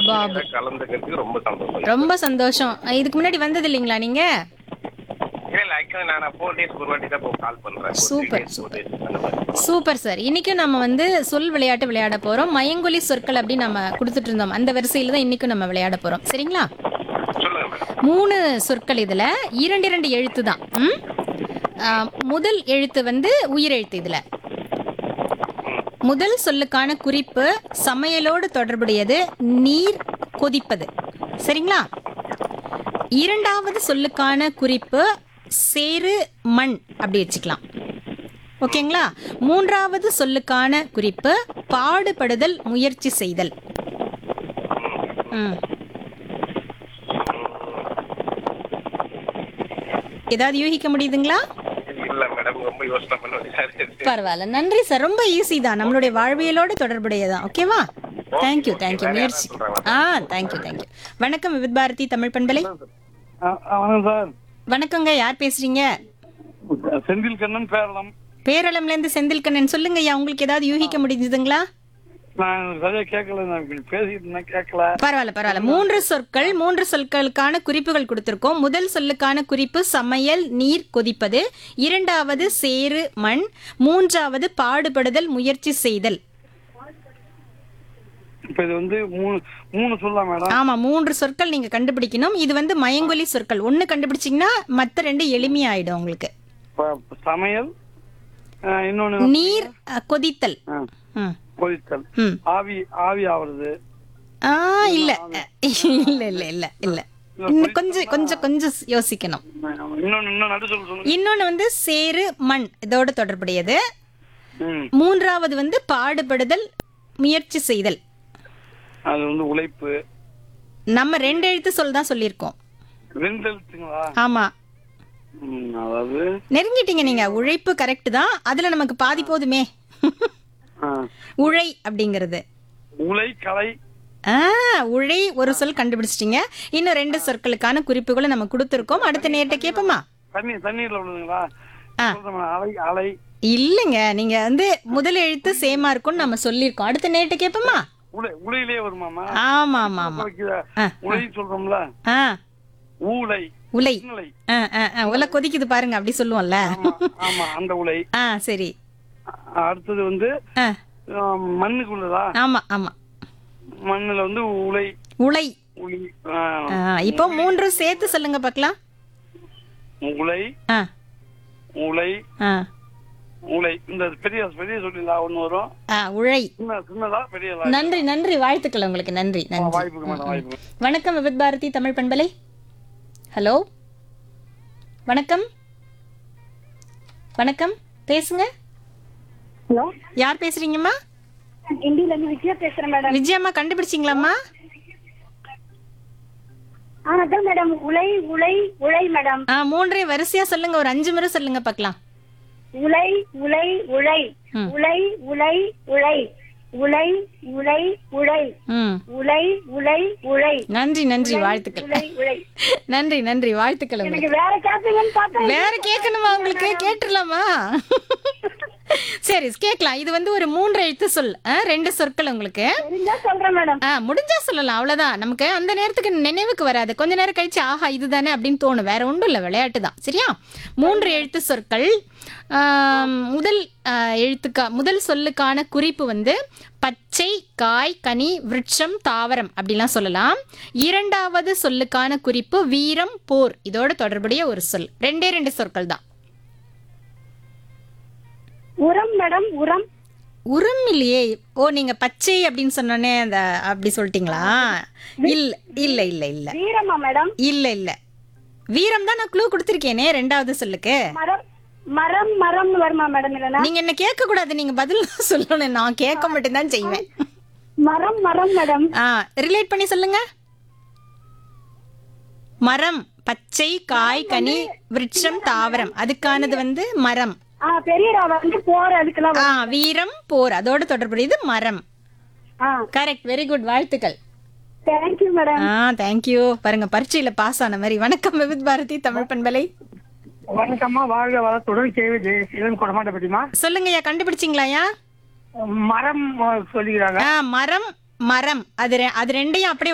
பாபு நேரா கலந்துக்கிறதுக்கு ரொம்ப சந்தோஷம் ரொம்ப சந்தோஷம் இதுக்கு முன்னாடி வந்தது இல்லைங்களா நீங்க இல்ல இல்ல ஆக்சுவலி நான் ஃபோர் டேஸ் ஒரு வாட்டி தான் கால் பண்றேன் ஒரு Super, three days, four days அந்த மாதிரி சூப்பர் சார் இன்னைக்கும் நம்ம வந்து சொல் விளையாட்டு விளையாட போறோம் மயங்கொலி சொற்கள் அப்படி நம்ம கொடுத்துட்டு இருந்தோம் அந்த வரிசையில தான் இன்னைக்கும் நம்ம விளையாட போறோம் சரிங்களா சொல்லுங்க மேடம் மூணு சொற்கள் இதுல இரண்டு இரண்டு எழுத்து தான் ம்? ஆ, முதல் எழுத்து வந்து உயிரெழுத்து இதுல முதல் சொல்லுக்கான குறிப்பு சமையலோடு தொடர்புடையது நீர் கொதிப்பது சரிங்களா இரண்டாவது சொல்லுக்கான குறிப்பு சேறு மண் அப்படி வச்சுக்கலாம் ஓகேங்களா மூன்றாவது சொல்லுக்கான குறிப்பு பாடுபடுதல் முயற்சி செய்தல் ம் ஏதாவது யூகிக்க முடியுதுங்களா இல்ல மேடம் ரொம்ப யோசனை பண்ண வேண்டியதா இருக்கு. பரவாயில்ல நன்றி சார் ரொம்ப ஈஸி தான் நம்மளுடைய வாழ்வியலோடு தொடர்புடையதான் ஓகேவா தேங்க்யூ தேங்க்யூ முயற்சி ஆ தேங்க்யூ தேங்க்யூ வணக்கம் விவித் பாரதி தமிழ் பண்பலை வணக்கம் சார் வணக்கங்க யார் பேசுறீங்க செந்தில் கண்ணன் பேரளம் பேரளம்ல இருந்து செந்தில்கண்ணன் சொல்லுங்க ஐயா உங்களுக்கு ஏதாவது யூகிக்க முடிஞ்சதுங்களா நான் சரியா கேட்கல நான் இப்படி பேசிட்டு இருந்தேன் கேட்கல பரவாயில்ல பரவாயில்ல மூன்று சொற்கள் மூன்று சொற்களுக்கான குறிப்புகள் கொடுத்திருக்கோம் முதல் சொல்லுக்கான குறிப்பு சமையல் நீர் கொதிப்பது இரண்டாவது சேறு மண் மூன்றாவது பாடுபடுதல் முயற்சி செய்தல் இப்ப இது வந்து மூணு மூணு சொல்லலாம் மேடம் ஆமா மூன்று சொற்கள் நீங்க கண்டுபிடிக்கணும் இது வந்து மயங்கொலி சொற்கள் ஒன்னு கண்டுபிடிச்சீங்கன்னா மத்த ரெண்டு எளிமையாயிடும் உங்களுக்கு இப்ப சமையல் அஹ், இன்னொன்னு நீர் அ, கொதித்தல் அஹ், ம். கொதித்தல் ம். ஆவி ஆவி ஆவறது ஆ இல்ல இல்ல இல்ல இல்ல இல்ல இன்னும் கொஞ்சம் கொஞ்சம் கொஞ்சம் யோசிக்கணும் இன்னொன்னு இன்னும் நடு சொல்ல சொல்லுங்க இன்னொன்னு வந்து சேறு மண் இதோட தொடர்புடையது ம். மூன்றாவது வந்து பாடுபடுதல் முயற்சி செய்தல் அது வந்து உழைப்பு நம்ம ரெண்டு எழுத்து சொல் தான் சொல்லியிருக்கோம் ரெண்டு எழுத்துங்களா ஆமா ம், அதாவது நெருங்கிட்டீங்க நீங்க உழைப்பு கரெக்ட் தான் அதுல நமக்கு பாதி போதுமே அஹ், உழை அப்படிங்கிறது உலை கலை ஆ உழை ஒரு சொல் கண்டுபிடிச்சிட்டீங்க இன்னும் ரெண்டு சொற்களுக்கான குறிப்புகளை நம்ம கொடுத்துருக்கோம் அடுத்த நேரத்தை கேட்போமா தண்ணி தண்ணீர்ல உள்ளதுங்களா ஆ. சொல்றேன் மேடம், அலை அலை இல்லைங்க நீங்க வந்து முதல் எழுத்து சேமா இருக்கும்னு நம்ம சொல்லியிருக்கோம் அடுத்த நேரத்தை கேட்போமா உலை உலையிலே வருமாமா ஆமா ஆமா ஆமா ஆ. உலை சொல்றோம்ல ஆ ஊலை உலை உலை ஆ ஆ ஆ உலை கொதிக்குது பாருங்க அப்படி சொல்லுவோம்ல ஆமா ஆமா அந்த உலை ஆ சரி அ- அடுத்தது வந்து ஆ ஆ, மண்ணுக்கு உள்ளதா ஆமா ஆமா மண்ணுல வந்து உலை உலை உளி ஆ, ஆ, இப்போ மூன்று சேர்த்து சொல்லுங்க பார்க்கலாம் உலை ஆ உலை ஆ உலை இந்த பெரிய பெரிய சொல்லிங்களா ஒண்ணு வரும் ஆ உழை சின்ன சின்னதா பெரியதா நன்றி நன்றி வாழ்த்துக்கள் உங்களுக்கு நன்றி நன்றி வாய்ப்புக்கு மேடம் வாய்ப்பு வணக்கம் விபத் பாரதி தமிழ் பண்பலை ஹலோ வணக்கம் வணக்கம் பேசுங்க ஹலோ யார் பேசுறீங்கம்மா இந்தியில இருந்து விஜயா பேசுறேன் மேடம் விஜயம்மா கண்டுபிடிச்சிங்களாம்மா ஆ அதான் மேடம் உலை உலை உலை மேடம் ஆ மூன்றே வரிசையா சொல்லுங்க ஒரு அஞ்சு முறை சொல்லுங்க பார்க்கலாம் உலை உலை உலை ம். உலை உலை உலை உலை உலை உலை ம் உலை உலை உலை நன்றி நன்றி வாழ்த்துக்கள் உலை உலை நன்றி நன்றி வாழ்த்துக்கள் உங்களுக்கு எனக்கு வேற கேப்பீங்கன்னு பார்த்தேன் வேற கேட்கணுமா உங்களுக்கு கேட்டுடலாமா சரி கேட்கலாம் இது வந்து ஒரு மூன்று எழுத்து சொல் ஆ, ரெண்டு சொற்கள் உங்களுக்கு தெரிஞ்சா சொல்றேன் மேடம் ஆ முடிஞ்சா சொல்லலாம் அவ்வளவுதான் நமக்கு அந்த நேரத்துக்கு நினைவுக்கு வராது கொஞ்ச நேரம் கழிச்சு ஆஹா இதுதானே அப்படின்னு தோணும் வேற ஒன்றும் இல்லை விளையாட்டு தான் சரியா மூன்று எழுத்து சொற்கள் ஆம், முதல் ஆ, எழுத்துக்கா முதல் சொல்லுக்கான குறிப்பு வந்து பச்சை காய் கனி விருட்சம் தாவரம் அப்படிலாம் சொல்லலாம் இரண்டாவது சொல்லுக்கான குறிப்பு வீரம் போர் இதோட தொடர்புடைய ஒரு சொல் ரெண்டே ரெண்டு சொற்கள் தான் உரம் மேடம் உரம் உரம் இல்லையே ஓ நீங்க பச்சை அப்படின்னு சொன்னோன்னே அந்த அப்படி சொல்லிட்டீங்களா இல்ல இல்ல இல்ல இல்ல வீரமா மேடம் இல்ல இல்ல வீரம் தான் நான் க்ளூ கொடுத்துருக்கேனே ரெண்டாவது சொல்லுக்கு மரம் மரம் மரம்னு வருமா மேடம் இல்லனா நீங்க என்ன கேட்க கூடாது நீங்க பதில் தான் சொல்லணும் நான் கேட்க மட்டும் தான் செய்வேன் மரம் மரம் மேடம் ஆ ரிலேட் பண்ணி சொல்லுங்க மரம் பச்சை காய் கனி விருட்சம் தாவரம் அதுக்கானது வந்து மரம் ஆ பெரிய ராவா வந்து போற அதுக்கெல்லாம் ஆ வீரம் போர் அதோட தொடர்புடையது மரம் ஆ கரெக்ட் வெரி குட் வாழ்த்துக்கள் தேங்க்யூ மேடம் ஆ தேங்க்யூ பாருங்க பரீட்சையில பாஸ் ஆன மாதிரி வணக்கம் விவித் பாரதி தமிழ் பண்பலை வணக்கம்மா வாழ்க வளத்துடன் கேவி ஜெயசீலன் கொடமாட்ட பற்றிமா சொல்லுங்கய்யா கண்டுபிடிச்சிங்களாயா மரம் சொல்லுகிறாங்க ஆ மரம் மரம் அது ரெ- அது ரெண்டையும் அப்படியே